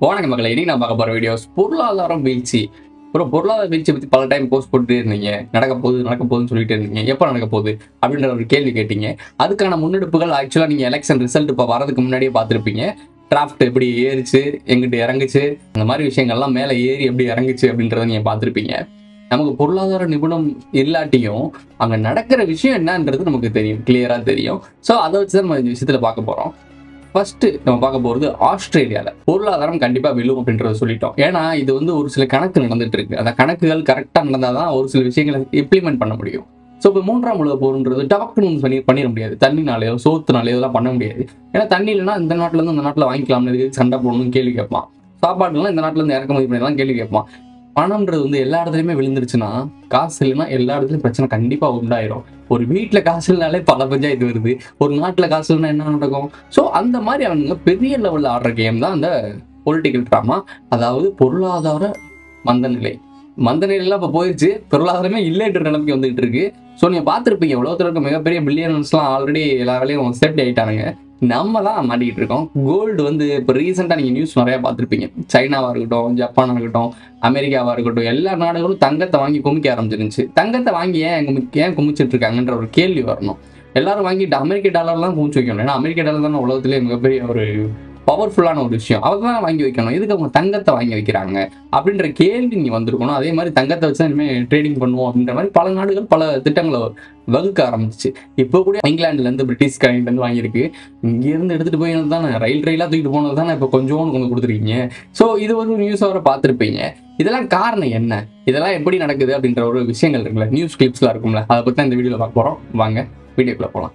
வணக்கம் மக்களை இன்னைக்கு நான் பார்க்க போற வீடியோஸ் பொருளாதாரம் வீழ்ச்சி ஒரு பொருளாதார வீழ்ச்சி பத்தி பல டைம் போஸ்ட் போட்டுட்டே இருந்தீங்க நடக்க போகுது நடக்க போகுதுன்னு சொல்லிட்டு இருந்தீங்க எப்போ நடக்க போகுது அப்படின்ற ஒரு கேள்வி கேட்டீங்க அதுக்கான முன்னெடுப்புகள் ஆக்சுவலா நீங்க எலெக்ஷன் ரிசல்ட் இப்போ வரதுக்கு முன்னாடியே பார்த்துருப்பீங்க டிராஃப்ட் எப்படி ஏறிச்சு எங்கிட்ட இறங்குச்சு அந்த மாதிரி விஷயங்கள்லாம் மேலே ஏறி எப்படி இறங்குச்சு அப்படின்றத நீங்க பார்த்துருப்பீங்க நமக்கு பொருளாதார நிபுணம் இல்லாட்டியும் அங்க நடக்கிற விஷயம் என்னன்றது நமக்கு தெரியும் கிளியரா தெரியும் ஸோ அதை வச்சு தான் நம்ம இந்த விஷயத்துல பார்க்க போறோம் ஃபர்ஸ்ட் நம்ம பார்க்க போறது ஆஸ்திரேலியால பொருளாதாரம் கண்டிப்பா விழும் அப்படின்றத சொல்லிட்டோம் ஏன்னா இது வந்து ஒரு சில கணக்கு நடந்துட்டு இருக்கு அந்த கணக்குகள் கரெக்டா நடந்தாதான் ஒரு சில விஷயங்களை இம்ப்ளிமெண்ட் பண்ண முடியும் ஸோ இப்போ மூன்றாம் உலக போர்ன்றது டாக்டர் பண்ணி பண்ணிட முடியாது தண்ணினாலேயோ சோத்துனாலேயோ இதெல்லாம் பண்ண முடியாது ஏன்னா தண்ணி இல்லைன்னா இந்த நாட்டுல இருந்து இந்த நாட்டில் வாங்கிக்கலாம்னு இதுக்கு சண்டை போடணும்னு கேள்வி கேட்பான் சாப்பாடுலாம் இந்த நாட்டுல இருந்து இறக்குமதி பண்ணிடலாம் கேள்வி கேட்பான் பணம்ன்றது வந்து எல்லா இடத்துலையுமே விழுந்துருச்சுன்னா காசு இல்லைன்னா எல்லா இடத்துலையும் பிரச்சனை கண்டிப்பா உண்டாயிரும் ஒரு வீட்டுல காசு இல்லைனாலே பல பஞ்சாயத்து வருது ஒரு நாட்டுல காசு இல்லைன்னா என்ன நடக்கும் ஸோ அந்த மாதிரி அவனுங்க பெரிய லெவல்ல ஆடுற கேம் தான் அந்த பொலிட்டிக்கல் ட்ராமா அதாவது பொருளாதார மந்தநிலை மந்தநிலையெல்லாம் இப்போ போயிடுச்சு பொருளாதாரமே இல்லைன்ற நிலைமைக்கு வந்துகிட்டு இருக்கு ஸோ நீங்கள் பார்த்துருப்பீங்க உலகத்தில் இருக்க மிகப்பெரிய பில்லியனர்ஸ்லாம் ஆல்ரெடி எல்லா வேலையும் சேஃப்டி ஆகிட்டானுங்க நம்ம தான் மாட்டிக்கிட்டு இருக்கோம் கோல்டு வந்து இப்போ ரீசெண்டாக நீங்கள் நியூஸ் நிறையா பார்த்துருப்பீங்க சைனாவாக இருக்கட்டும் ஜப்பானாக இருக்கட்டும் அமெரிக்காவாக இருக்கட்டும் எல்லா நாடுகளும் தங்கத்தை வாங்கி குமிக்க ஆரம்பிச்சிருந்துச்சு தங்கத்தை வாங்கி ஏன் குமி ஏன் குமிச்சிட்டு இருக்காங்கன்ற ஒரு கேள்வி வரணும் எல்லாரும் வாங்கிட்டு அமெரிக்க டாலர்லாம் குமிச்சு வைக்கணும் ஏன்னா அமெரிக்க டாலர் தானே உலகத்திலே மிகப்பெரிய ஒரு பவர்ஃபுல்லான ஒரு விஷயம் அதை தான் வாங்கி வைக்கணும் எதுக்கு அவங்க தங்கத்தை வாங்கி வைக்கிறாங்க அப்படின்ற கேள்வி நீங்க வந்திருக்கணும் அதே மாதிரி தங்கத்தை வச்சு தான் இனிமேல் ட்ரேடிங் பண்ணுவோம் அப்படின்ற மாதிரி பல நாடுகள் பல திட்டங்களை வகுக்க ஆரம்பிச்சு இப்போ கூட இங்கிலாந்துல இருந்து பிரிட்டிஷ் கடையில இருந்து வாங்கியிருக்கு இங்க இருந்து எடுத்துட்டு போய் தானே ரயில் ரயிலா தூக்கிட்டு போனது தானே இப்போ கொஞ்சோண்டு கொண்டு கொடுத்துருக்கீங்க ஸோ இது வந்து நியூஸ் வர பார்த்துருப்பீங்க இதெல்லாம் காரணம் என்ன இதெல்லாம் எப்படி நடக்குது அப்படின்ற ஒரு விஷயங்கள் இருக்குல்ல நியூஸ் கிளிப்ஸ்லாம் இருக்கும்ல அதை பத்தி தான் இந்த வீடியோல பார்க்க போறோம் வாங்க வீடியோக்குள்ள போகலாம்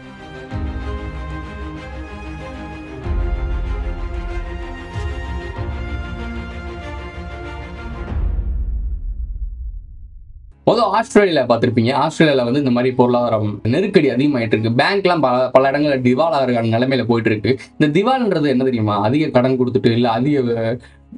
முதல் ஆஸ்திரேலியா பார்த்துருப்பீங்க ஆஸ்திரேலியாவில் வந்து இந்த மாதிரி பொருளாதாரம் நெருக்கடி அதிகமாயிட்டு இருக்கு பேங்க்லாம் பல பல இடங்களில் திவால் ஆகிற நிலைமையில போயிட்டு இருக்கு இந்த திவால்ன்றது என்ன தெரியுமா அதிக கடன் கொடுத்துட்டு இல்லை அதிக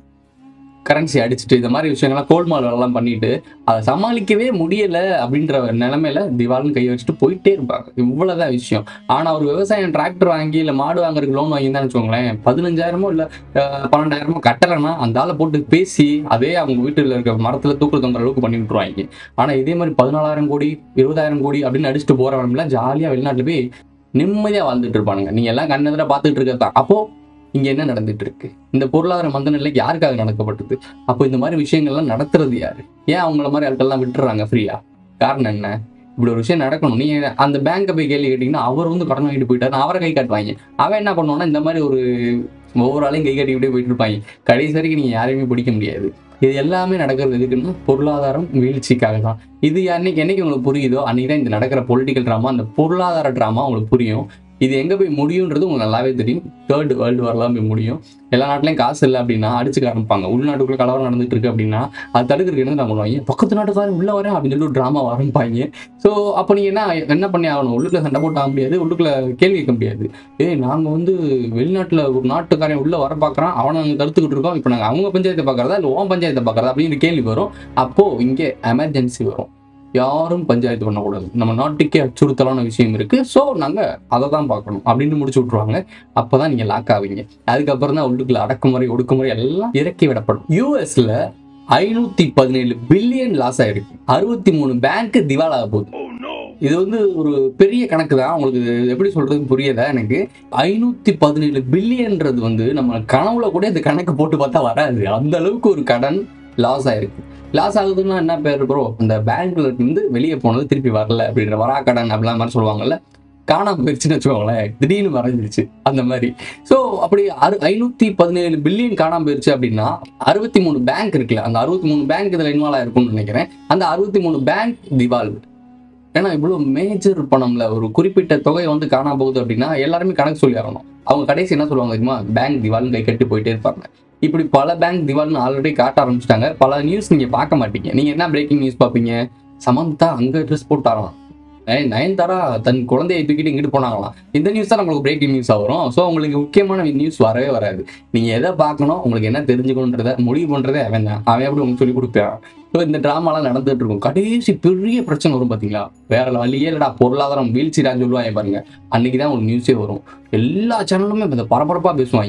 கரன்சி அடிச்சுட்டு இந்த மாதிரி விஷயங்கள்லாம் கோல்மால் எல்லாம் பண்ணிட்டு அதை சமாளிக்கவே முடியல அப்படின்ற ஒரு நிலைமையில திவால்னு கை வச்சுட்டு போயிட்டே இருப்பாங்க இவ்வளவுதான் விஷயம் ஆனா ஒரு விவசாயம் டிராக்டர் வாங்கி இல்லை மாடு வாங்குறதுக்கு லோன் வாங்கி தான் வச்சுக்கோங்களேன் பதினஞ்சாயிரமோ இல்லை பன்னெண்டாயிரமோ கட்டலைன்னா அந்த ஆளை போட்டு பேசி அதே அவங்க வீட்டில் இருக்க மரத்துல தூக்கில் தொங்குற அளவுக்கு பண்ணி விட்டுருவாங்க ஆனா இதே மாதிரி பதினாலாயிரம் கோடி இருபதாயிரம் கோடி அப்படின்னு அடிச்சுட்டு போறவன்லாம் ஜாலியா வெளிநாட்டுல போய் நிம்மதியா வாழ்ந்துட்டு இருப்பானுங்க நீங்க எல்லாம் கண்ணெதிர பார்த்துட்டு இருக்கிறது தான் அப்போ இங்க என்ன நடந்துட்டு இருக்கு இந்த பொருளாதார மந்த நிலை யாருக்காக நடக்கப்பட்டது அப்போ இந்த மாதிரி விஷயங்கள்லாம் நடத்துறது யாரு ஏன் அவங்கள மாதிரி ஆட்கள்லாம் விட்டுறாங்க ஃப்ரீயா காரணம் என்ன இப்படி ஒரு விஷயம் நடக்கணும் நீங்க அந்த பேங்கை போய் கேள்வி கேட்டீங்கன்னா அவர் வந்து கடன் வாங்கிட்டு போயிட்டாரு அவரை கை காட்டுவாங்க அவன் என்ன பண்ணுவான்னா இந்த மாதிரி ஒரு ஒவ்வொரு ஆளையும் கை காட்டிக்கிட்டே போயிட்டு இருப்பாங்க கடைசி வரைக்கும் நீங்க யாரையுமே பிடிக்க முடியாது இது எல்லாமே நடக்கிறது எதுக்குன்னா பொருளாதாரம் வீழ்ச்சிக்காக தான் இது அன்னைக்கு என்னைக்கு உங்களுக்கு புரியுதோ அன்னைக்கு தான் இந்த நடக்கிற பொலிட்டிக்கல் ட்ராமா அந்த பொருளாதார ட்ராமா உங்களுக்கு புரியும் இது எங்க போய் முடியுன்றது உங்களுக்கு நல்லாவே தெரியும் தேர்ட் வேர்ல்டு வரலாம் போய் முடியும் எல்லா நாட்டிலையும் காசு இல்லை அப்படின்னா அடிச்சுக்க ஆரம்பிப்பாங்க உள்நாட்டுக்குள்ள கலவரம் நடந்துட்டு இருக்கு அப்படின்னா அது தடுக்கிறதுக்கு என்ன பண்ணுவாங்க பக்கத்து நாட்டுக்காரன் உள்ள வரேன் அப்படின்னு சொல்லி ஒரு ட்ராமா ஆரம்பிப்பாங்க ஸோ அப்போ நீங்க என்ன என்ன பண்ணி ஆகணும் உள்ளுக்குள்ள சண்டை போட்டு ஆக முடியாது உள்ளுக்குள்ள கேள்வி கேட்க முடியாது ஏய் நாங்க வந்து வெளிநாட்டுல ஒரு நாட்டுக்காரன் உள்ள வர பார்க்கறான் அவனை நாங்க தடுத்துக்கிட்டு இருக்கோம் இப்போ நாங்க அவங்க பஞ்சாயத்தை பார்க்கறதா இல்லை ஓன் பஞ்சாயத்தை பார்க்கறதா அப்படின்னு கேள்வி வரும் அப்போ இங்கே எமர்ஜென்சி வரும் யாரும் பஞ்சாயத்து பண்ணக்கூடாது நம்ம நாட்டுக்கே அச்சுறுத்தலான விஷயம் இருக்கு ஸோ நாங்க அதை தான் பார்க்கணும் அப்படின்னு முடிச்சு விட்ருவாங்க அப்பதான் நீங்க லாக் ஆவீங்க அதுக்கப்புறம் தான் உள்ளுக்குள்ள அடக்குமுறை ஒடுக்குமுறை எல்லாம் இறக்கி விடப்படும் யூஎஸ்ல ஐநூத்தி பதினேழு பில்லியன் லாஸ் ஆயிருக்கு அறுபத்தி மூணு பேங்க் திவாலாக போகுது இது வந்து ஒரு பெரிய கணக்கு தான் உங்களுக்கு இது எப்படி சொல்றதுன்னு புரியல எனக்கு ஐநூத்தி பதினேழு பில்லியன்றது வந்து நம்ம கனவுல கூட இந்த கணக்கு போட்டு பார்த்தா வராது அந்த அளவுக்கு ஒரு கடன் லாஸ் ஆயிருக்கு லாஸ் ஆகுதுன்னா என்ன பேர் ப்ரோ அந்த பேங்க்ல இருந்து வெளியே போனது திருப்பி வரல அப்படின்ற வராக்கடன் அப்படிலாம் மாதிரி சொல்லுவாங்கல்ல காணாம போயிருச்சுன்னு வச்சுக்கோங்களேன் திடீர்னு மறைஞ்சிருச்சு அந்த மாதிரி ஸோ அப்படி அறு ஐநூத்தி பதினேழு பில்லியன் காணாம போயிருச்சு அப்படின்னா அறுபத்தி மூணு பேங்க் இருக்குல்ல அந்த அறுபத்தி மூணு பேங்க் இதில் இன்வால்வ் ஆயிருக்கும்னு நினைக்கிறேன் அந்த அறுபத்தி மூணு பேங்க் திவால் ஏன்னா இவ்வளோ மேஜர் பணம்ல ஒரு குறிப்பிட்ட தொகை வந்து காணாம போகுது அப்படின்னா எல்லாருமே கணக்கு சொல்லி ஆகணும் அவங்க கடைசி என்ன சொல்லுவாங்க தெரியுமா பேங்க் திவால்னு கை கட்டி போயிட்டே இருப்பாங்க இப்படி பல பேங்க் திவால்னு ஆல்ரெடி காட்ட ஆரம்பிச்சிட்டாங்க பல நியூஸ் நீங்க பார்க்க மாட்டீங்க நீங்க என்ன பிரேக்கிங் நியூஸ் பார்ப்பீங்க சமந்தா அங்க ட்ரெஸ் போட்டாராம் ஏய் நயன்தாரா தன் குழந்தையை தூக்கிட்டு இங்கிட்டு போனாங்களாம் இந்த நியூஸ் தான் உங்களுக்கு பிரேக்கிங் நியூஸாக வரும் ஸோ உங்களுக்கு முக்கியமான நியூஸ் வரவே வராது நீங்கள் எதை பார்க்கணும் உங்களுக்கு என்ன தெரிஞ்சுக்கணுன்றத முடிவு பண்ணுறதே அவன் தான் அவன் எப்படி உங்களுக்கு சொல்லி கொடுப்பான் ஸோ இந்த ட்ராமாலாம் நடந்துட்டு இருக்கும் கடைசி பெரிய பிரச்சனை வரும் பார்த்தீங்களா வேற வழியே இல்லடா பொருளாதாரம் வீழ்ச்சிடான்னு சொல்லுவாங்க பாருங்க அன்னைக்கு தான் ஒரு நியூஸே வரும் எல்லா சேனலுமே இந்த பரபரப்பாக பேசுவாங்க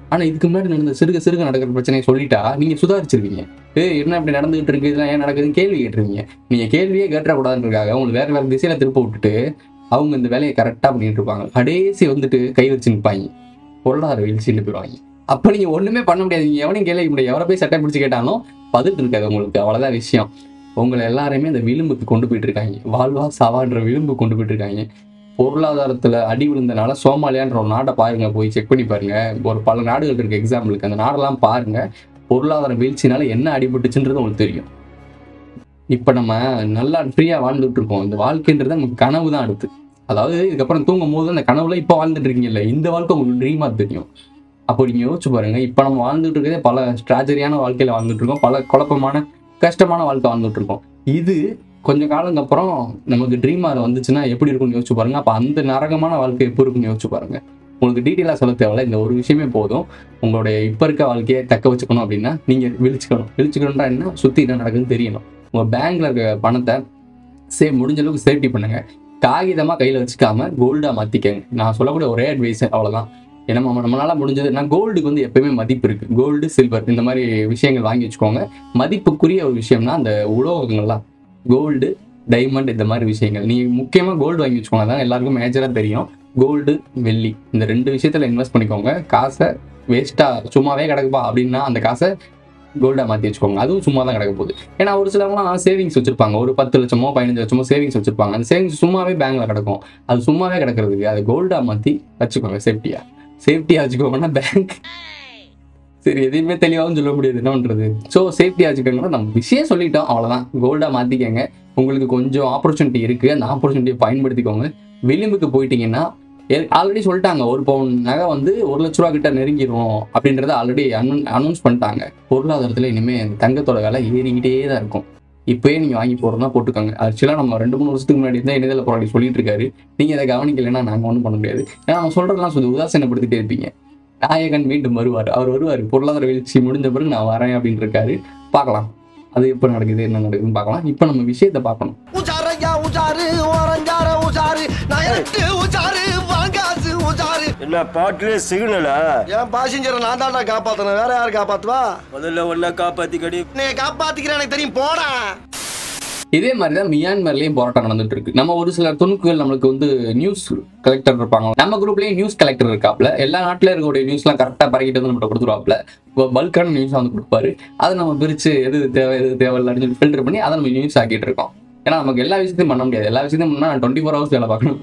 ஆனா இதுக்கு முன்னாடி நடந்த சிறுக சிறுக நடக்கிற பிரச்சனையை சொல்லிட்டா நீங்க சுதாரிச்சிருவீங்க ஏய் என்ன இப்படி நடந்துகிட்டு இருக்கு இதெல்லாம் ஏன் நடக்குதுன்னு கேள்வி கேட்டுருவீங்க நீங்க கேள்வியே கேட்டக்கூடாதுன்றதுக்காக உங்களுக்கு வேற வேற திசையில திருப்ப விட்டுட்டு அவங்க இந்த வேலையை கரெக்டா பண்ணிட்டு இருப்பாங்க கடைசி வந்துட்டு கை வச்சு நிற்பாங்க பொருளாதார வீழ்ச்சின்னு போயிடுவாங்க அப்ப நீங்க ஒண்ணுமே பண்ண முடியாது நீங்க எவனையும் கேள்வி முடியாது எவரை போய் சட்டை பிடிச்சு கேட்டாலும் பதில் இருக்காது உங்களுக்கு அவ்வளவுதான் விஷயம் உங்களை எல்லாரையுமே அந்த விளிம்புக்கு கொண்டு போயிட்டு இருக்காங்க வாழ்வா சவான்ற விளிம்பு கொண்டு போயிட்டு இருக்காங்க பொருளாதாரத்துல அடி விழுந்தனால சோமாலியான்ற ஒரு நாட்டை பாருங்க போய் செக் பண்ணி பாருங்க ஒரு பல நாடுகள் இருக்கு எக்ஸாம்பிளுக்கு அந்த நாடெல்லாம் பாருங்க பொருளாதார வீழ்ச்சினால என்ன அடிபட்டுச்சுன்றது உங்களுக்கு தெரியும் இப்ப நம்ம நல்லா ஃப்ரீயா வாழ்ந்துட்டு இருக்கோம் இந்த வாழ்க்கைன்றது நமக்கு கனவு தான் அடுத்து அதாவது இதுக்கப்புறம் தூங்கும் போது அந்த கனவுல இப்ப வாழ்ந்துட்டு இருக்கீங்கல்ல இந்த வாழ்க்கை உங்களுக்கு ட்ரீமா தெரியும் அப்போ நீங்க யோசிச்சு பாருங்க இப்ப நம்ம வாழ்ந்துட்டு இருக்கதே பல ஸ்ட்ராஜரியான வாழ்க்கையில வாழ்ந்துட்டு இருக்கோம் பல குழப்பமான கஷ்டமான வாழ்க்கை வாழ்ந்துட்டு இருக்கோம் இது கொஞ்ச காலங்க அப்புறம் நமக்கு ட்ரீம் ஆர் வந்துச்சுன்னா எப்படி இருக்கும்னு யோசிச்சு பாருங்க அப்ப அந்த நரகமான வாழ்க்கை எப்படி இருக்கும்னு யோசிச்சு பாருங்க உங்களுக்கு டீட்டெயிலாக சொல்ல தேவையில்ல இந்த ஒரு விஷயமே போதும் உங்களுடைய இப்போ இருக்க வாழ்க்கையை தக்க வச்சுக்கணும் அப்படின்னா நீங்க விழிச்சுக்கணும் விழிச்சுக்கணும்னா என்ன சுத்தி என்ன நடக்குதுன்னு தெரியணும் உங்க பேங்க்ல இருக்க பணத்தை சே முடிஞ்ச அளவுக்கு சேஃப்டி பண்ணுங்க காகிதமா கையில வச்சுக்காம கோல்டா மாத்திக்கங்க நான் சொல்லக்கூடிய ஒரே அட்வைஸ் அவ்வளவுதான் ஏன்னா நம்ம நம்மளால முடிஞ்சது நான் கோல்டுக்கு வந்து எப்பயுமே மதிப்பு இருக்கு கோல்டு சில்வர் இந்த மாதிரி விஷயங்கள் வாங்கி வச்சுக்கோங்க மதிப்புக்குரிய ஒரு விஷயம்னா அந்த உலோகங்கள்லாம் கோல்டு டைமண்ட் இந்த மாதிரி விஷயங்கள் நீங்க முக்கியமா கோல்டு வாங்கி வச்சுக்கோங்க அதான் எல்லாருக்கும் மேஜரா தெரியும் கோல்டு வெள்ளி இந்த ரெண்டு விஷயத்துல இன்வெஸ்ட் பண்ணிக்கோங்க காசை வேஸ்டா சும்மாவே கிடக்குப்பா அப்படின்னா அந்த காசை கோல்டா மாத்தி வச்சுக்கோங்க அதுவும் சும்மா தான் கிடக்க போகுது ஏன்னா ஒரு சிலவங்களாம் சேவிங்ஸ் வச்சிருப்பாங்க ஒரு பத்து லட்சமோ பதினஞ்சு லட்சமோ சேவிங்ஸ் வச்சிருப்பாங்க அந்த சேவிங்ஸ் சும்மாவே பேங்க்ல கிடக்கும் அது சும்மாவே கிடக்கிறதுக்கு அது கோல்டா மாத்தி வச்சுக்கோங்க சேஃப்டியா சேஃப்டியா வச்சுக்கோங்கன்னா பேங்க் சரி எதையுமே தெளிவாகவும் சொல்ல முடியாது என்ன பண்றது ஸோ சேஃப்டியா வச்சுக்கோங்கன்னா நம்ம விஷயம் சொல்லிட்டோம் அவ்வளவுதான் கோல்டா மாத்திக்கங்க உங்களுக்கு கொஞ்சம் ஆப்பர்ச்சுனிட்டி இருக்கு அந்த ஆப்பர்ச்சுனிட்டியை பயன்படுத்திக்கோங்க விளிம்புக்கு போயிட்டீங்கன்னா ஆல்ரெடி சொல்லிட்டாங்க ஒரு பவுன் நகை வந்து ஒரு லட்ச ரூபா கிட்ட நெருங்கிடும் அப்படின்றத ஆல்ரெடி அனௌன்ஸ் பண்ணிட்டாங்க பொருளாதாரத்துல இனிமே இந்த தங்கத்தோட விலை ஏறிக்கிட்டே தான் இருக்கும் இப்பயே நீங்க வாங்கி போறதா போட்டுக்கோங்க ஆக்சுவலாக நம்ம ரெண்டு மூணு வருஷத்துக்கு முன்னாடி தான் இணையதள போராடி சொல்லிட்டு இருக்காரு நீங்க அதை கவனிக்கலைன்னா நாங்க ஒன்றும் பண்ண முடியாது ஏன்னா நம்ம சொல்றதெல்லாம் சொல்லி உதாசீனப்படுத்திட்டே இருப்பீங்க நாயகன் மீண்டும் வருவார் அவர் வருவார் பொருளாதார வீழ்ச்சி முடிஞ்ச பிறகு நான் வரேன் அப்படின்னு இருக்காரு பார்க்கலாம் அது எப்போ நடக்குது என்ன நடக்குதுன்னு பார்க்கலாம் இப்போ நம்ம விஷயத்தை பார்க்கணும் உஜாரையா உஜாரு ஓரஞ்சார உஜாரு நான் எட்டு உஜாரு வாங்காசு உஜாரு என்ன பாட்டிலே சிக்னலா என் பாசஞ்சரை நான் தான்டா காப்பாத்தணும் வேற யாரு காப்பாத்துவா முதல்ல ஒன்னா காப்பாத்திக்கடி நீ காப்பாத்திக்கிறேன் எனக்கு தெரியும் போடா இதே மாதிரி தான் மியான்மர்லயும் போராட்டம் நடந்துட்டு இருக்கு நம்ம ஒரு சில துணுக்குகள் நம்மளுக்கு வந்து நியூஸ் கலெக்டர் இருப்பாங்க நம்ம குரூப்லயும் நியூஸ் கலெக்டர் இருக்காப்ல எல்லா நாட்டுல இருக்கக்கூடிய நியூஸ்லாம் கரெக்டா பறக்கிட்டு வந்து நம்ம கொடுத்துருவாப்ல பல்கான நியூஸ் வந்து கொடுப்பாரு அதை நம்ம பிரிச்சு எது தேவை எது தேவையில்லைன்னு சொல்லி ஃபில்டர் பண்ணி அதை நம்ம நியூஸ் ஆக்கிட்டு இருக்கோம் ஏன்னா நமக்கு எல்லா விஷயத்தையும் பண்ண முடியாது எல்லா விஷயத்தையும் பண்ணா டுவெண்ட்டி ஃபோர் ஹவர்ஸ் வேலை பார்க்கணும்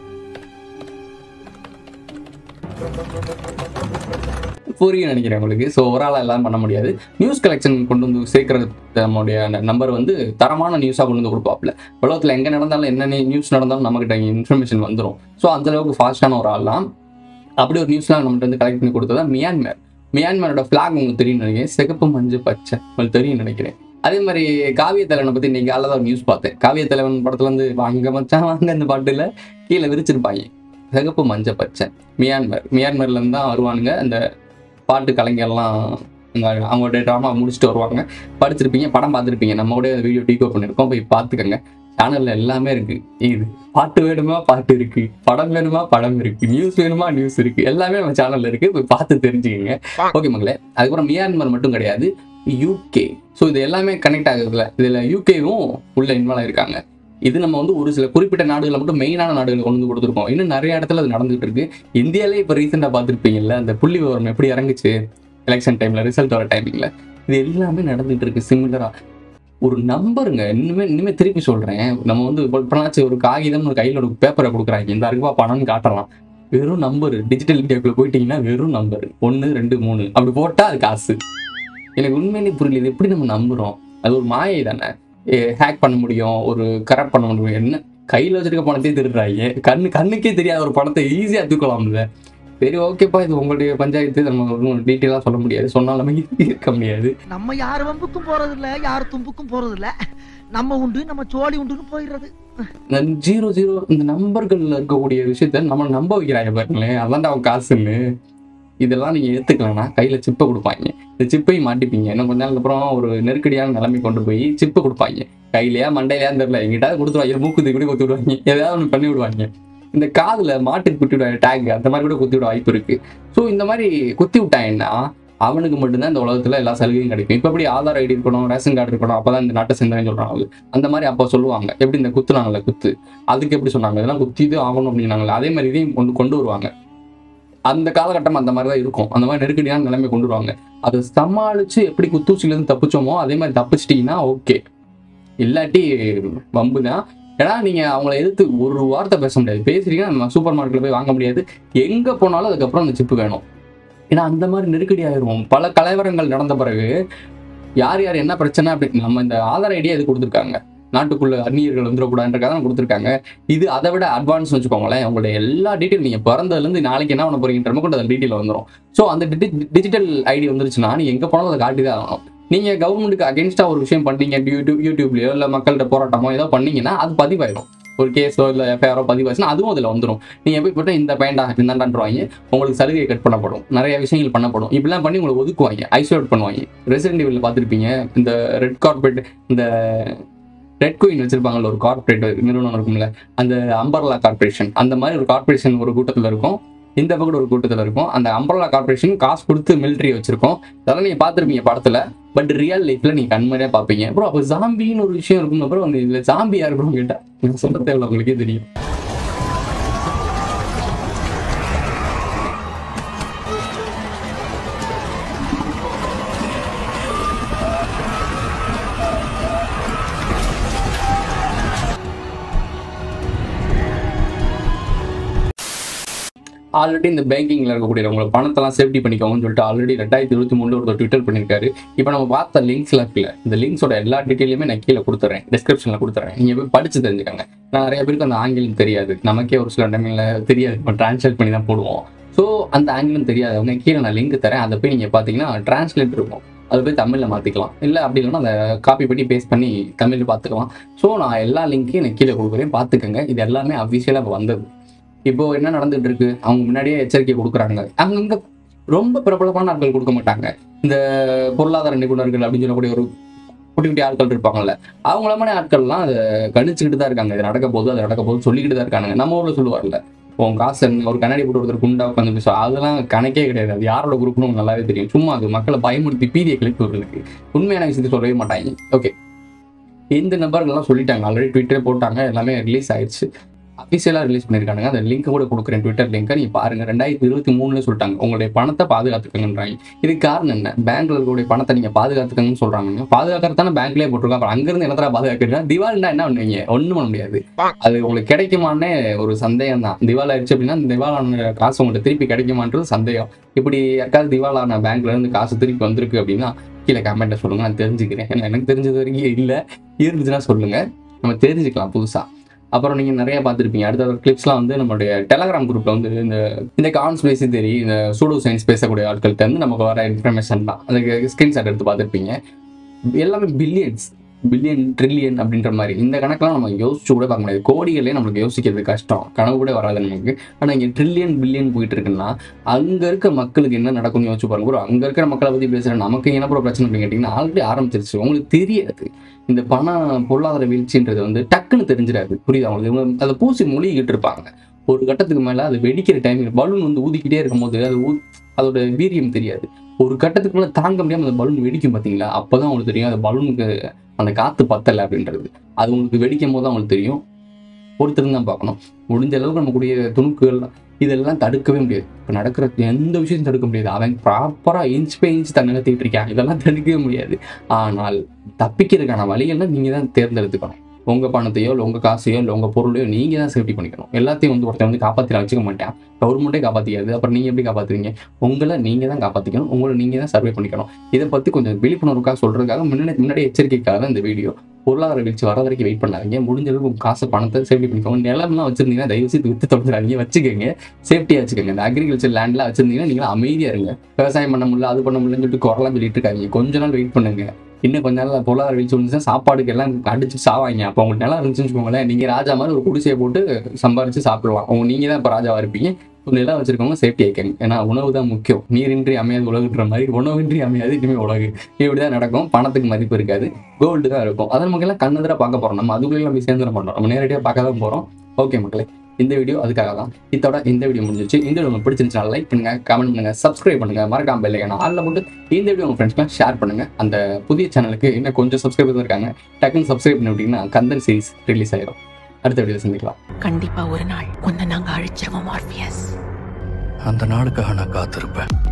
புரியும் நினைக்கிறேன் உங்களுக்கு ஸோ ஒரு ஆளாக எல்லாம் பண்ண முடியாது நியூஸ் கலெக்ஷன் கொண்டு வந்து சேர்க்கறது நம்மளுடைய நம்பர் வந்து தரமான நியூஸாக கொண்டு வந்து கொடுப்பாப்ல உலகத்தில் எங்கே நடந்தாலும் என்ன நியூஸ் நடந்தாலும் நம்மகிட்ட இன்ஃபர்மேஷன் வந்துடும் ஸோ அந்த அளவுக்கு ஃபாஸ்டான ஒரு ஆள்லாம் அப்படி ஒரு நியூஸ்லாம் நம்மகிட்ட வந்து கலெக்ட் பண்ணி கொடுத்ததா மியான்மர் மியான்மரோட ஃபிளாக் உங்களுக்கு தெரியும் நினைக்கிறேன் சிகப்பு மஞ்சள் பச்சை உங்களுக்கு தெரியும் நினைக்கிறேன் அதே மாதிரி காவிய தலைவனை பத்தி இன்னைக்கு காலைல தான் ஒரு நியூஸ் பார்த்தேன் காவிய தலைவன் படத்துல வந்து வாங்க மச்சான் வாங்க இந்த பாட்டுல கீழே விரிச்சிருப்பாங்க சிகப்பு மஞ்சள் பச்சை மியான்மர் மியான்மர்ல இருந்து தான் வருவானுங்க அந்த பாட்டு கலைஞர்லாம் அங்க அவங்களுடைய ட்ராமா முடிச்சுட்டு வருவாங்க படிச்சிருப்பீங்க படம் பார்த்துருப்பீங்க நம்ம கூட வீடியோ டீகோ பண்ணியிருக்கோம் போய் பார்த்துக்கங்க சேனல்ல எல்லாமே இருக்கு இது பாட்டு வேணுமா பாட்டு இருக்கு படம் வேணுமா படம் இருக்கு நியூஸ் வேணுமா நியூஸ் இருக்கு எல்லாமே நம்ம சேனல்ல இருக்கு போய் பார்த்து தெரிஞ்சுக்கங்க ஓகே மக்களே அதுக்கப்புறம் மியான்மர் மட்டும் கிடையாது யூகே ஸோ இது எல்லாமே கனெக்ட் ஆகுதுல இதுல யூகேவும் உள்ள இன்வால்வ் ஆயிருக்காங்க இது நம்ம வந்து ஒரு சில குறிப்பிட்ட நாடுகளை மட்டும் மெயினான நாடுகளை கொண்டு வந்து கொடுத்துருக்கோம் இன்னும் நிறைய இடத்துல அது நடந்துகிட்டு இருக்கு இந்தியாலே இப்போ ரீசெண்டாக பார்த்துருப்பீங்கல்ல அந்த புள்ளி விவரம் எப்படி இறங்குச்சு எலெக்ஷன் டைம்ல ரிசல்ட் வர டைமிங்ல இது எல்லாமே நடந்துட்டு இருக்கு சிமிலரா ஒரு நம்பருங்க இன்னுமே இனிமே திருப்பி சொல்றேன் நம்ம வந்து இப்பனாச்சும் ஒரு காகிதம் ஒரு கையில ஒரு பேப்பரை கொடுக்குறாங்க இந்த அருவா பணம்னு காட்டலாம் வெறும் நம்பர் டிஜிட்டல் இந்தியாக்குள்ள போயிட்டீங்கன்னா வெறும் நம்பர் ஒன்று ரெண்டு மூணு அப்படி போட்டா அது காசு எனக்கு உண்மையிலே புரியல இது எப்படி நம்ம நம்புறோம் அது ஒரு மாயை தானே ஹேக் பண்ண முடியும் ஒரு கரெக்ட் பண்ண முடியும் என்ன கையில வச்சிருக்க பணத்தையே திருடுறாங்க கண்ணு கண்ணுக்கே தெரியாத ஒரு பணத்தை ஈஸியா தூக்கலாம்ல சரி ஓகேப்பா இது உங்களுடைய பஞ்சாயத்து நம்ம ஒன்றும் டீட்டெயிலாக சொல்ல முடியாது சொன்னாலுமே இருக்க முடியாது நம்ம யார் வம்புக்கும் போறது இல்ல யார் தும்புக்கும் போறது இல்ல நம்ம உண்டு நம்ம சோழி உண்டுன்னு போயிடுறது இந்த ஜீரோ ஜீரோ இந்த நம்பர்கள்ல இருக்கக்கூடிய விஷயத்த நம்ம நம்ப வைக்கிறாங்க பாருங்களேன் அதான்டா அவன் காசுன்னு இதெல்லாம் நீங்க ஏத்துக்கலன்னா கையில சிப்பை கொடுப்பாங்க இந்த சிப்பையும் மாட்டிப்பீங்க இன்னும் கொஞ்ச நாளுக்கு அப்புறம் ஒரு நெருக்கடியான நிலைமை கொண்டு போய் சிப்பு கொடுப்பாங்க கையிலயா மண்டையிலயா தெரியல எங்கிட்ட கொடுத்துருவாங்க மூக்குத்தி கூட கொடுத்து விடுவாங்க ஏதாவது ஒன்று பண்ணி விடுவாங்க இந்த காதுல மாட்டுக்கு குத்தி விட டேக் அந்த மாதிரி கூட குத்தி விட வாய்ப்பு இருக்கு ஸோ இந்த மாதிரி குத்தி விட்டாங்கன்னா அவனுக்கு மட்டும்தான் இந்த உலகத்துல எல்லா சலுகையும் கிடைக்கும் இப்போ எப்படி ஆதார் ஐடி இருக்கணும் ரேஷன் கார்டு இருக்கணும் அப்பதான் இந்த நாட்டை சேர்ந்தவங்க சொல்றாங்க அந்த மாதிரி அப்போ சொல்லுவாங்க எப்படி இந்த குத்துனாங்கல்ல குத்து அதுக்கு எப்படி சொன்னாங்க இதெல்லாம் குத்திது ஆகணும் அப்படின்னாங்களே அதே மாதிரி இதையும் கொண்டு கொண்டு வருவாங்க அந்த காலகட்டம் அந்த மாதிரி தான் இருக்கும் அந்த மாதிரி நெருக்கடியான நிலைமை கொண்டு வருவாங்க அதை சமாளிச்சு எப்படி குத்தூசிலேருந்து தப்பிச்சோமோ அதே மாதிரி தப்பிச்சிட்டிங்கன்னா ஓகே இல்லாட்டி வம்பு தான் ஏன்னா நீங்க அவங்கள எதிர்த்து ஒரு வார்த்தை பேச முடியாது பேசுறீங்கன்னா நம்ம சூப்பர் மார்க்கெட்ல போய் வாங்க முடியாது எங்க போனாலும் அதுக்கப்புறம் அந்த சிப்பு வேணும் ஏன்னா அந்த மாதிரி நெருக்கடி ஆயிரும் பல கலவரங்கள் நடந்த பிறகு யார் யார் என்ன பிரச்சனை அப்படி நம்ம இந்த ஆதார் ஐடியா இது கொடுத்துருக்காங்க நாட்டுக்குள்ள அந்நியர்கள் வந்துடக்கூடாதுன்றக்காக தான் கொடுத்துருக்காங்க இது அதை விட அட்வான்ஸ் வச்சுக்கோங்களேன் உங்களுடைய எல்லா டீட்டெயில் நீங்க பிறந்ததுலேருந்து நாளைக்கு என்ன பண்ண போறீங்கன்ற கூட அந்த டீட்டெயில் வந்துடும் ஸோ அந்த டிஜிட்டல் ஐடி வந்துருச்சுன்னா நீ எங்க போனாலும் அதை காட்டி தான் ஆகணும் நீங்க கவர்மெண்ட்டுக்கு அகேன்ஸ்டா ஒரு விஷயம் பண்ணீங்க யூடியூப் யூடியூப்லயோ இல்ல மக்கள்கிட்ட போராட்டமோ ஏதோ பண்ணீங்கன்னா அது பதிவாயிடும் ஒரு கேஸோ இல்ல எஃப்ஐஆரோ பதிவாச்சுன்னா அதுவும் அதுல வந்துடும் நீங்க போய் போட்டு இந்த பேண்டா இந்தாண்டான்றவாங்க உங்களுக்கு சலுகை கட் பண்ணப்படும் நிறைய விஷயங்கள் பண்ணப்படும் இப்படிலாம் பண்ணி உங்களை ஒதுக்குவாங்க ஐசோலேட் பண்ணுவாங்க ரெசிடென்ட் இவில் பார்த்துருப்பீங்க இந்த ரெட் கார்பெட் இந்த ரெட் கோயின் வச்சிருப்பாங்கல்ல ஒரு கார்பரேட் நிறுவனம் இருக்கும்ல அந்த அம்பர்லா கார்பரேஷன் அந்த மாதிரி ஒரு கார்பரேஷன் ஒரு கூட்டத்தில் இருக்கும் இந்த பக்கம் ஒரு கூட்டத்தில் இருக்கும் அந்த அம்பர்லா கார்பரேஷன் காசு கொடுத்து மிலிட்ரி வச்சிருக்கோம் அதெல்லாம் நீங்க பார்த்துருப்பீங்க படத்துல பட் ரியல் லைஃப்ல நீங்க கண்மணியா பார்ப்பீங்க அப்புறம் அப்போ ஜாம்பின்னு ஒரு விஷயம் இருக்கும் அப்புறம் வந்து இதுல ஜாம்பி யார் ப்ரோ கேட்டா நான் சொல்ல தேவையில்ல உங்களுக்கே தெரியும் ஆல்ரெடி இந்த பேங்கிங்ல இருக்கக்கூடிய உங்களை பணத்தெல்லாம் சேஃப்டி பண்ணிக்கோங்கன்னு சொல்லிட்டு ஆல்ரெடி ரெண்டாயிரத்தி இருபத்தி மூணுல ஒரு ட்விட்டர் பண்ணியிருக்காரு இப்போ நம்ம பார்த்த லிங்க்ஸ்ல இருக்குல்ல இந்த லிங்க்ஸோட எல்லா டீட்டெயிலுமே நான் கீழே கொடுத்துறேன் டிஸ்கிரிப்ஷன்ல கொடுத்துறேன் நீங்க போய் படிச்சு தெரிஞ்சுக்கோங்க நான் நிறைய பேருக்கு அந்த ஆங்கிலம் தெரியாது நமக்கே ஒரு சில டைம்ல தெரியாது நம்ம டிரான்ஸ்லேட் பண்ணி தான் போடுவோம் ஸோ அந்த ஆங்கிலம் தெரியாதவங்க கீழே நான் லிங்க் தரேன் அதை போய் நீங்க பாத்தீங்கன்னா டிரான்ஸ்லேட் இருக்கும் அதை போய் தமிழில் மாற்றிக்கலாம் இல்லை அப்படி இல்லைன்னா அந்த காப்பி பண்ணி பேஸ்ட் பண்ணி தமிழில் பார்த்துக்கலாம் ஸோ நான் எல்லா லிங்க்கையும் நான் கீழே கொடுக்குறேன் பார்த்துக்கோங்க இது எல்லாமே அஃபிஷியலாக வந்தது இப்போ என்ன நடந்துட்டு இருக்கு அவங்க முன்னாடியே எச்சரிக்கை கொடுக்குறாங்க அங்கங்க ரொம்ப பிரபலமான ஆட்கள் கொடுக்க மாட்டாங்க இந்த பொருளாதார நிபுணர்கள் அப்படின்னு சொல்லக்கூடிய ஒரு குட்டி குட்டி ஆட்கள் இருப்பாங்கல்ல அவங்களமான ஆட்கள்லாம் அதை கணிச்சுக்கிட்டு தான் இருக்காங்க இது நடக்க போகுது அது நடக்க போகுது சொல்லிக்கிட்டு தான் இருக்காங்க நம்ம ஊர்ல சொல்லுவார்ல உன் காசு என்ன ஒரு கண்ணாடி போட்டு ஒருத்தர் குண்டா உட்காந்து பேசுவோம் அதெல்லாம் கணக்கே கிடையாது அது யாரோட குரூப்னு உங்களுக்கு நல்லாவே தெரியும் சும்மா அது மக்களை பயமுறுத்தி பீதியை கிளப்பி விடுறதுக்கு உண்மையான விஷயத்தை சொல்லவே மாட்டாங்க ஓகே இந்த நம்பர்கள்லாம் சொல்லிட்டாங்க ஆல்ரெடி ட்விட்டரே போட்டாங்க எல்லாமே ரிலீஸ் ஆயிடுச்சு அஃபிஷியலாக ரிலீஸ் பண்ணியிருக்காங்க அந்த லிங்க் கூட கொடுக்குறேன் ட்விட்டர் லிங்கை நீ பாருங்க ரெண்டாயிரத்தி இருபத்தி மூணுல சொல்லிட்டாங்க உங்களுடைய பணத்தை பாதுகாத்துக்கங்கன்றாங்க இதுக்கு காரணம் என்ன பேங்க்ல இருக்கக்கூடிய பணத்தை நீங்க பாதுகாத்துக்கங்கன்னு சொல்றாங்க பாதுகாக்கிறது தானே பேங்க்லேயே போட்டிருக்காங்க அப்புறம் அங்கிருந்து என்னத்தர பாதுகாக்கிறீங்க திவாலினா என்ன பண்ணுவீங்க ஒண்ணும் பண்ண முடியாது அது உங்களுக்கு கிடைக்குமானே ஒரு சந்தேகம் தான் திவால் ஆயிடுச்சு அப்படின்னா இந்த திவாலான காசு உங்களுக்கு திருப்பி கிடைக்குமான்றது சந்தேகம் இப்படி யாருக்காவது திவாலான பேங்க்ல இருந்து காசு திருப்பி வந்திருக்கு அப்படின்னா கீழே கமெண்ட்ல சொல்லுங்க நான் தெரிஞ்சுக்கிறேன் ஏன்னா எனக்கு தெரிஞ்சது வரைக்கும் இல்லை இருந்துச்சுன்னா சொல்லுங்க நம்ம தெரிஞ்சுக்கலாம் புதுசா அப்புறம் நீங்க நிறைய பார்த்துருப்பீங்க அடுத்த கிளிப்ஸ்லாம் வந்து நம்மளுடைய டெலகிராம் குரூப்ல வந்து இந்த இந்த கான்ஸ்பேசி தெரி இந்த சூடோ சயின்ஸ் பேசக்கூடிய ஆட்கள்கிட்ட இருந்து நமக்கு வர இன்ஃபர்மேஷன் தான் அதுக்கு ஸ்கிரீன்ஷாட் எடுத்து பார்த்துருப்பீங்க எல்லாமே பில்லியன்ஸ் பில்லியன் ட்ரில்லியன் அப்படின்ற மாதிரி இந்த கணக்கெல்லாம் நம்ம யோசிச்சு கூட பார்க்க முடியாது கோடிகளே நம்மளுக்கு யோசிக்கிறது கஷ்டம் கனவு கூட வராது நமக்கு ஆனால் இங்கே ட்ரில்லியன் பில்லியன் போயிட்டு இருக்குன்னா அங்கே இருக்க மக்களுக்கு என்ன நடக்கும்னு யோசிச்சு பாருங்க bro. அங்கே இருக்கிற மக்களை பற்றி பேசுகிற நமக்கு என்ன ப்ரோ பிரச்சனை அப்படின்னு கேட்டிங்கன்னா ஆல்ரெடி ஆரம்பிச்சிருச்சு உங்களுக்கு தெரியாது இந்த பண பொருளாதார வீழ்ச்சின்றது வந்து டக்குன்னு தெரிஞ்சிடாது புரியுதா உங்களுக்கு இவங்க அதை பூசி மொழிகிட்டு இருப்பாங்க ஒரு கட்டத்துக்கு மேலே அது வெடிக்கிற டைமில் பலூன் வந்து ஊதிக்கிட்டே இருக்கும்போது அது ஊ அதோட வீரியம் தெரியாது ஒரு கட்டத்துக்கு மேலே தாங்க முடியாமல் அந்த பலூன் வெடிக்கும் பார்த்தீங்களா அப்போ தான் உங்களுக்கு தெரியும் அந்த பலூனுக்கு அந்த காற்று பத்தலை அப்படின்றது அது உங்களுக்கு வெடிக்கும் போது தான் உங்களுக்கு தெரியும் பொறுத்திருந்து தான் பார்க்கணும் முடிஞ்ச அளவுக்கு நம்மக்கூடிய துணுக்குகள் இதெல்லாம் தடுக்கவே முடியாது இப்போ நடக்கிற எந்த விஷயத்தையும் தடுக்க முடியாது அவன் ப்ராப்பராக இன்ச் பை இன்ச் தன்னை நிறுத்திட்டு இருக்கான் இதெல்லாம் தடுக்கவே முடியாது ஆனால் தப்பிக்கிறதுக்கான வழிகள்லாம் நீங்கள் தான் தேர்ந்தெடுத்துக்கணும் உங்கள் பணத்தையோ இல்லை உங்கள் காசையோ இல்லை உங்கள் பொருளையோ நீங்கள் தான் சேஃப்டி பண்ணிக்கணும் எல்லாத்தையும் வந்து ஒருத்தன் வந்து காப்பாற்றி வச்சுக்க மாட்டேன் கவர்மெண்ட்டே காப்பாற்றிக்காது அப்புறம் நீங்கள் எப்படி காப்பாற்றுவீங்க உங்களை நீங்கள் தான் காப்பாற்றிக்கணும் உங்களை நீங்கள் தான் சர்வே பண்ணிக்கணும் இதை பற்றி கொஞ்சம் விழிப்புணர்வுக்காக சொல்கிறதுக்காக முன்னாடி முன்னாடி எச்சரிக்கைக்காக தான் இந்த வீடியோ பொருளாதார வீழ்ச்சி வர வரைக்கும் வெயிட் பண்ணாதீங்க முடிஞ்ச அளவுக்கு உங்க காசு பணத்தை சேஃப்டி பண்ணிக்கோங்க நிலம்லாம் வச்சிருந்தீங்கன்னா தயவு செய்து வித்து தொலைஞ்சிடாதீங்க வச்சுக்கோங்க சேஃப்டியாக வச்சுக்கோங்க இந்த அக்ரிகல்ச்சர் லேண்ட்லாம் வச்சிருந்தீங்கன்னா நீங்க அமைதியா இருங்க விவசாயம் பண்ண முடியல அது பண்ண முடியலன்னு சொல்லிட்டு குரலாம் சொல்லிட்டு இருக்காங்க கொஞ்ச நாள் வெயிட் பண்ணுங்க இன்னும் கொஞ்ச நாள் பொருளாதார வீழ்ச்சி வந்துச்சுன்னா சாப்பாடுக்கு எல்லாம் அடிச்சு சாவாங்க அப்போ உங்களுக்கு நிலம் இருந்துச்சுன்னு வச்சுக்கோங்களேன் நீங்க ராஜா மாதிரி ஒரு குடிசையை போட்டு சம்பாரிச்சு சாப்பிடலாம் உங்க நீங்க தான் இப்போ ராஜாவா இருப்பீங்க ஒரு நிலம் வச்சிருக்கவங்க சேஃப்டி ஆயிக்கங்க ஏன்னா உணவு தான் முக்கியம் நீரின்றி அமையாது உலகுன்ற மாதிரி உணவின்றி அமையாது இனிமே உலகு இப்படிதான் நடக்கும் பணத்துக்கு மதிப்பு இருக்காது கோல்டு தான் இருக்கும் அதை நமக்கு எல்லாம் கண்ணெதிராக பார்க்க போறோம் நம்ம அதுக்குள்ளே போய் சேர்ந்துட மாட்டோம் நம்ம நேரடியாக பார்க்க தான் போறோம் ஓகே மக்களே இந்த வீடியோ அதுக்காக தான் இதோட இந்த வீடியோ முடிஞ்சிச்சு இந்த வீடியோ உங்களுக்கு பிடிச்சிருந்துச்சுனா லைக் பண்ணுங்க கமெண்ட் பண்ணுங்க சப்ஸ்கிரைப் பண்ணுங்க மறக்காம பெல் ஐக்கான ஆல்ல போட்டு இந்த வீடியோ உங்க ஃப்ரெண்ட்ஸ்க்குலாம் ஷேர் பண்ணுங்க அந்த புதிய சேனலுக்கு இன்னும் கொஞ்சம் சப்ஸ்கிரைபர் இருக்காங்க டக்குன்னு சப்ஸ்கிரைப் பண்ணி விட்டீங்கன்னா கந்தன் சீரிஸ் ரிலீஸ் ஆயிடும் அடுத்த வீடியோ சந்திக்கலாம் கண்டிப்பா ஒரு நாள் உன்னை நாங்க அழிச்சிருவோம் ஆர்பியஸ் அந்த நாளுக்காக நான் காத்திருப்பேன்